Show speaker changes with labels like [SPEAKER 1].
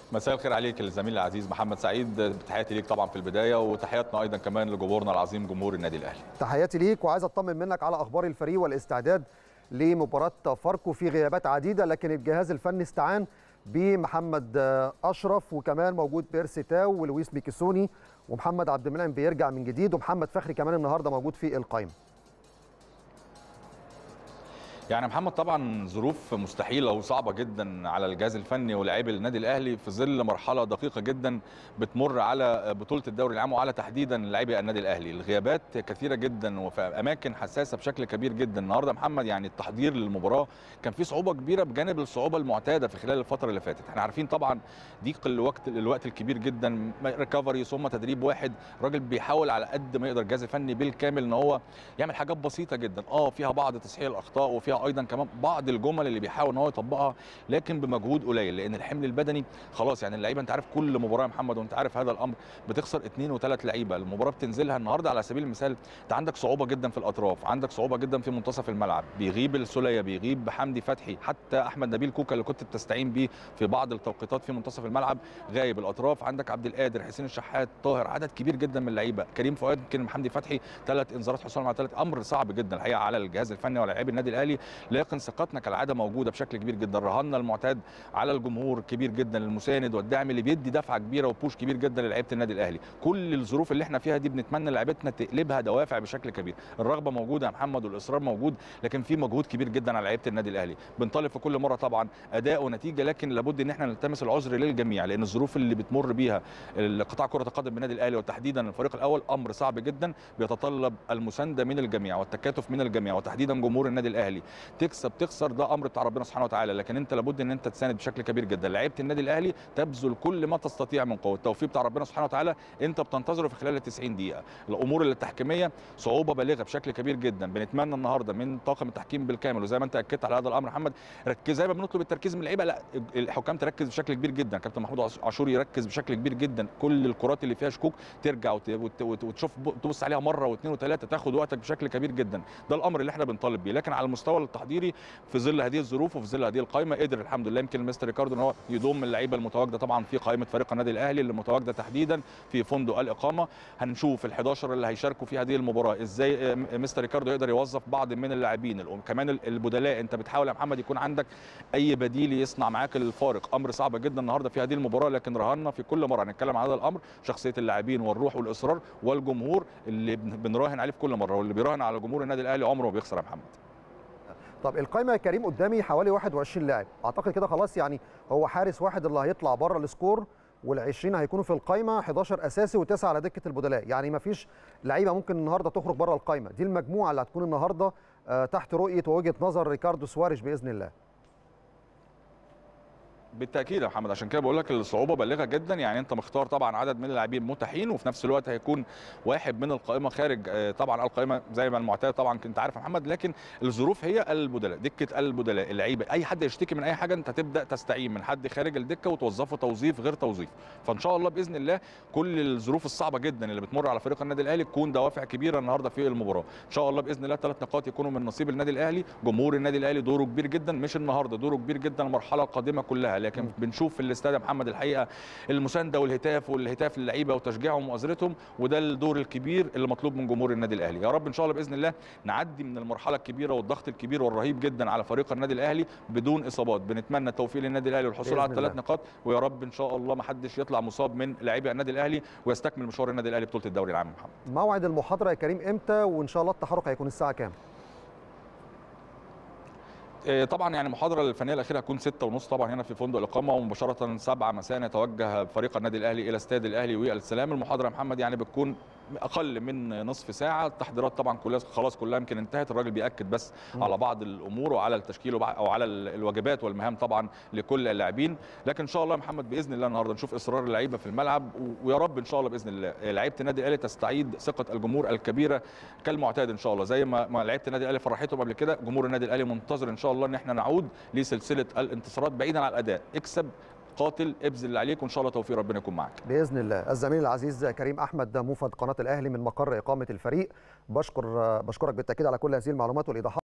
[SPEAKER 1] مساء الخير عليك الزميل العزيز محمد سعيد تحياتي ليك طبعا في البدايه وتحياتنا ايضا كمان لجمهورنا العظيم جمهور النادي الاهلي
[SPEAKER 2] تحياتي ليك وعايز اطمن منك على اخبار الفريق والاستعداد لمباراه فاركو في غيابات عديده لكن الجهاز الفني استعان بمحمد اشرف وكمان موجود بيرسي تاو ولويس ميكيسوني ومحمد عبد المنعم بيرجع من جديد ومحمد فخري كمان النهارده موجود في القائمه
[SPEAKER 1] يعني محمد طبعا ظروف مستحيله وصعبه جدا على الجهاز الفني ولاعيبي النادي الاهلي في ظل مرحله دقيقه جدا بتمر على بطوله الدوري العام وعلى تحديدا لاعبي النادي الاهلي الغيابات كثيره جدا وفي اماكن حساسه بشكل كبير جدا النهارده محمد يعني التحضير للمباراه كان في صعوبه كبيره بجانب الصعوبه المعتاده في خلال الفتره اللي فاتت احنا عارفين طبعا ضيق الوقت الوقت الكبير جدا ريكفري ثم تدريب واحد راجل بيحاول على قد ما يقدر الجهاز الفني بالكامل ان هو يعمل حاجات بسيطه جدا اه فيها بعض تصحيح الاخطاء وفيها فيها ايضا كمان بعض الجمل اللي بيحاول ان هو يطبقها لكن بمجهود قليل لان الحمل البدني خلاص يعني اللعيبه انت عارف كل مباراه يا محمد وانت عارف هذا الامر بتخسر اثنين وثلاث لعيبه المباراه بتنزلها النهارده على سبيل المثال انت عندك صعوبه جدا في الاطراف عندك صعوبه جدا في منتصف الملعب بيغيب السوليه بيغيب حمدي فتحي حتى احمد نبيل كوكا اللي كنت بتستعين بيه في بعض التوقيتات في منتصف الملعب غايب الاطراف عندك عبد القادر حسين الشحات طاهر عدد كبير جدا من اللعيبه كريم فؤاد يمكن حمدي فتحي ثلاث انذارات حصول على ثلاث امر صعب جدا الحقيقه على الجهاز الفني ولاعبي النادي الاهلي لكن ثقتنا كالعاده موجوده بشكل كبير جدا رهنا المعتاد على الجمهور كبير جدا المساند والدعم اللي بيدي دفعه كبيره وبوش كبير جدا للعيبه النادي الاهلي كل الظروف اللي احنا فيها دي بنتمنى لعيبتنا تقلبها دوافع بشكل كبير الرغبه موجوده يا محمد والاصرار موجود لكن في مجهود كبير جدا على لعيبه النادي الاهلي بنطالب في كل مره طبعا اداء ونتيجه لكن لابد ان احنا نلتمس العذر للجميع لان الظروف اللي بتمر بيها قطاع كره القدم بالنادي الاهلي وتحديدا الفريق الاول امر صعب جدا بيتطلب المسانده من الجميع والتكاتف من الجميع وتحديدا جمهور النادي الاهلي تكسب تخسر ده امر بتاع ربنا سبحانه وتعالى لكن انت لابد ان انت تساند بشكل كبير جدا لعيبه النادي الاهلي تبذل كل ما تستطيع من قوه التوفيق بتاع ربنا سبحانه وتعالى انت بتنتظره في خلال ال 90 دقيقه الامور التحكيميه صعوبه بالغه بشكل كبير جدا بنتمنى النهارده من طاقم التحكيم بالكامل وزي ما انت اكدت على هذا الامر محمد ركز زي ما بنطلب التركيز من اللعيبه لا الحكام تركز بشكل كبير جدا كابتن محمود عاشور يركز بشكل كبير جدا كل الكرات اللي فيها شكوك ترجع وتشوف تبص عليها مره واثنين وثلاثه تاخد وقتك بشكل كبير جدا ده الامر اللي احنا بنطالب بيه لكن على المستوى التحضيري في ظل هذه الظروف وفي ظل هذه القائمه قدر الحمد لله يمكن مستر ريكاردو ان هو يضم اللعيبه المتواجده طبعا في قائمه فريق النادي الاهلي اللي متواجده تحديدا في فندق الاقامه هنشوف ال11 اللي هيشاركوا في هذه المباراه ازاي مستر ريكاردو يقدر يوظف بعض من اللاعبين كمان البدلاء انت بتحاول يا محمد يكون عندك اي بديل يصنع معاك الفارق امر صعب جدا النهارده في هذه المباراه لكن رهنا في كل مره هنتكلم عن هذا الامر شخصيه اللاعبين والروح والاصرار والجمهور اللي بنراهن عليه في كل مره واللي بيراهن على جمهور النادي الاهلي عمره ما بيخسر يا محمد
[SPEAKER 2] طب القائمه يا كريم قدامي حوالي 21 لاعب اعتقد كده خلاص يعني هو حارس واحد اللي هيطلع بره السكور وال20 هيكونوا في القائمه 11 اساسي وتسعه على دكه البدلاء يعني ما فيش لعيبه ممكن النهارده تخرج بره القائمه دي المجموعه اللي هتكون النهارده تحت رؤيه ووجهه نظر ريكاردو سواريش باذن الله
[SPEAKER 1] بالتاكيد يا محمد عشان كده بقول لك الصعوبه بالغه جدا يعني انت مختار طبعا عدد من اللاعبين متاحين وفي نفس الوقت هيكون واحد من القائمه خارج طبعا القائمه زي ما المعتاد طبعا كنت عارف يا محمد لكن الظروف هي البدلاء دكه البدلاء اللعيبه اي حد يشتكي من اي حاجه انت تبدا تستعين من حد خارج الدكه وتوظفه توظيف غير توظيف فان شاء الله باذن الله كل الظروف الصعبه جدا اللي بتمر على فريق النادي الاهلي تكون دوافع كبيره النهارده في المباراه ان شاء الله باذن الله ثلاث نقاط يكونوا من نصيب النادي الاهلي جمهور النادي الاهلي دوره كبير جدا مش النهارده دوره كبير جدا المرحله القادمه كلها لكن بنشوف في الاستاد محمد الحقيقه المسانده والهتاف والهتاف للعيبه وتشجيعهم ومؤازرتهم وده الدور الكبير اللي مطلوب من جمهور النادي الاهلي يا رب ان شاء الله باذن الله نعدي من المرحله الكبيره والضغط الكبير والرهيب جدا على فريق النادي الاهلي بدون اصابات بنتمنى التوفيق للنادي الاهلي والحصول على الثلاث نقاط ويا رب ان شاء الله ما حدش يطلع مصاب من لاعبي النادي الاهلي ويستكمل مشوار النادي الاهلي بطوله الدوري العام محمد
[SPEAKER 2] موعد المحاضره يا كريم امتى وان شاء الله التحرك هيكون الساعه كام
[SPEAKER 1] طبعا يعني المحاضره الفنيه الاخيره هتكون 6 ونص طبعا هنا في فندق الاقامه ومباشره 7 مساء يتوجه فريق النادي الاهلي الى استاد الاهلي والسلام المحاضره يا محمد يعني بتكون اقل من نصف ساعه التحضيرات طبعا كلها خلاص كلها يمكن انتهت الراجل بياكد بس م. على بعض الامور وعلى التشكيل او على الواجبات والمهام طبعا لكل اللاعبين لكن ان شاء الله محمد باذن الله النهارده نشوف اصرار اللعيبه في الملعب ويا رب ان شاء الله باذن الله لعيبه النادي الاهلي تستعيد ثقه الجمهور الكبيره كالمعتاد ان شاء الله زي ما ما لعيبه النادي الاهلي فرحتهم قبل كده جمهور النادي الاهلي منتظر ان شاء الله ان احنا نعود لسلسله الانتصارات بعيدا عن الاداء اكسب قاتل ابذل اللي عليك وان شاء الله توفيق ربنا يكون معاك
[SPEAKER 2] باذن الله الزميل العزيز كريم احمد موفد قناه الاهلي من مقر اقامه الفريق بشكر بشكرك بالتاكيد على كل هذه المعلومات والايضاحات